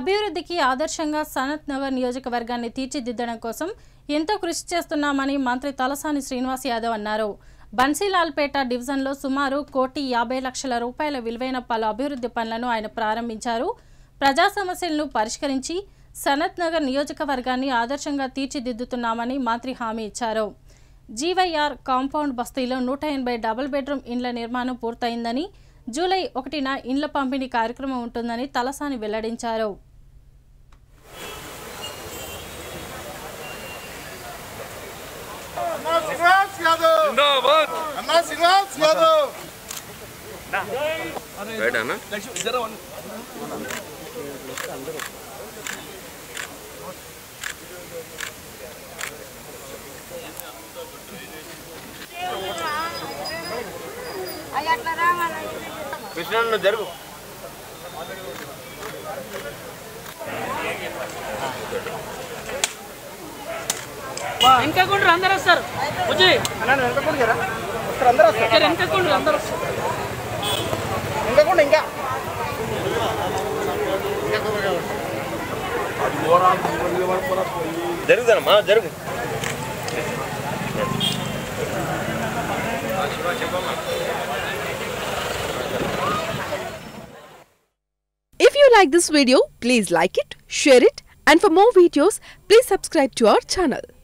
అభివృద్ధికి ఆదర్శంగా సనత్ నగర్ నియోజకవర్గాన్ని తీర్చిదిద్దడం కోసం ఎంతో కృషి చేస్తున్నామని మంత్రి తలసాని శ్రీనివాస్ యాదవ్ అన్నారు బన్సీలాల్పేట డివిజన్లో సుమారు కోటి యాభై లక్షల రూపాయల విలువైన పలు అభివృద్ధి పనులను ఆయన ప్రారంభించారు ప్రజా సమస్యలను పరిష్కరించి సనత్ నగర్ నియోజకవర్గాన్ని ఆదర్శంగా తీర్చిదిద్దుతున్నామని మంత్రి హామీ ఇచ్చారు జీవైఆర్ కాంపౌండ్ బస్తీలో నూట ఎనభై డబుల్ బెడ్రూమ్ ఇండ్ల నిర్మాణం పూర్తయిందని జూలై ఒకటిన ఇండ్ల పంపిణీ కార్యక్రమం ఉంటుందని తలసాని వెల్లడించారు అన్నా శ్రీనివాస్ యాదవ్ జిందాబాద్ అన్నా శ్రీనివాస్ యాదవ్ రైట్ అన్న కృష్ణ జరుగు వెనకకుండ్రు అందరు వస్తారు బుజ్జి ఇక్కడ వెనకకుండ్రు అందరు వస్తారు జరుగుదమ్మా జరుగు If you like this video, please like it, share it, and for more videos, please subscribe to our channel.